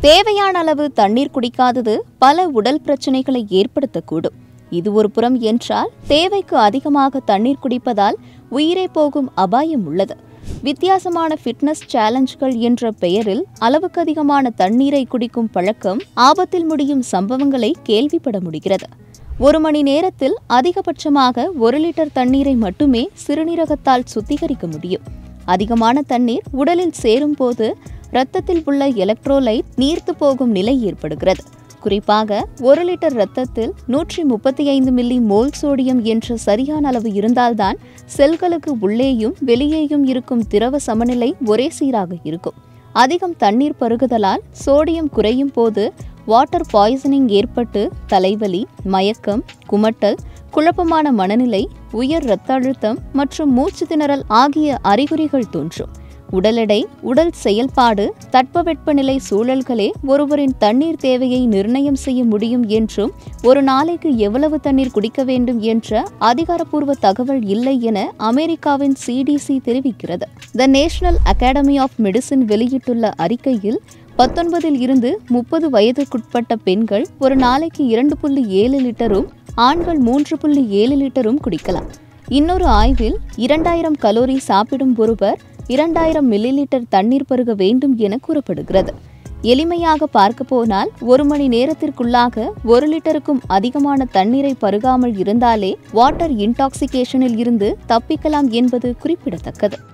தேவையான அளவு தண்ணீர் குடிக்காதது பல உடல் பிரச்சனைகளை ஏற்படுத்தக்கூடும் இது ஒரு புறம் என்றால் தேவைக்கு அதிகமாக தண்ணீர் குடிப்பதால் உயிரே போகும் அபாயம் உள்ளது வித்தியாசமான ஃபிட்னஸ் சேலஞ்சுகள் என்ற பெயரில் அளவுக்கு அதிகமான தண்ணீரை குடிக்கும் பழக்கம் ஆபத்தில் முடியும் சம்பவங்களை கேள்விப்பட முடிகிறது ஒரு மணி நேரத்தில் அதிகபட்சமாக ஒரு லிட்டர் தண்ணீரை மட்டுமே சிறுநீரகத்தால் சுத்திகரிக்க முடியும் அதிகமான தண்ணீர் உடலில் சேரும்போது இரத்தத்தில் உள்ள எலக்ட்ரோலைட் நீர்த்து போகும் நிலை ஏற்படுகிறது குறிப்பாக ஒரு லிட்டர் இரத்தத்தில் நூற்றி முப்பத்தி ஐந்து மில்லி மோல் சோடியம் என்ற சரியான அளவு இருந்தால்தான் செல்களுக்கு உள்ளேயும் வெளியேயும் இருக்கும் திரவ சமநிலை ஒரே சீராக இருக்கும் அதிகம் தண்ணீர் பருகுதலால் சோடியம் குறையும் போது வாட்டர் பாய்சனிங் ஏற்பட்டு தலைவலி மயக்கம் குமட்டல் குழப்பமான மனநிலை உயர் இரத்த அழுத்தம் மற்றும் மூச்சு திணறல் ஆகிய அறிகுறிகள் தோன்றும் உடல் எடை உடல் செயல்பாடு தட்பவெப்பநிலை சூழல்களே ஒருவரின் தண்ணீர் தேவையை நிர்ணயம் செய்ய முடியும் என்றும் ஒரு நாளைக்கு எவ்வளவு தண்ணீர் குடிக்க வேண்டும் என்ற அதிகாரப்பூர்வ தகவல் இல்லை என அமெரிக்காவின் சிடிசி தெரிவிக்கிறது the national academy of medicine வெளியிட்டுள்ள அறிக்கையில் பத்தொன்பதில் இருந்து முப்பது வயதுக்குட்பட்ட பெண்கள் ஒரு நாளைக்கு இரண்டு புள்ளி ஏழு லிட்டரும் ஆண்கள் மூன்று புள்ளி ஏழு லிட்டரும் குடிக்கலாம் இன்னொரு ஆய்வில் இரண்டாயிரம் கலோரி சாப்பிடும் ஒருவர் இரண்டாயிரம் மில்லி லிட்டர் தண்ணீர் பருக வேண்டும் என கூறப்படுகிறது எளிமையாக பார்க்க போனால் ஒரு மணி நேரத்திற்குள்ளாக ஒரு லிட்டருக்கும் அதிகமான தண்ணீரை பருகாமல் இருந்தாலே வாட்டர் இன்டாக்சிகேஷனில் இருந்து தப்பிக்கலாம் என்பது குறிப்பிடத்தக்கது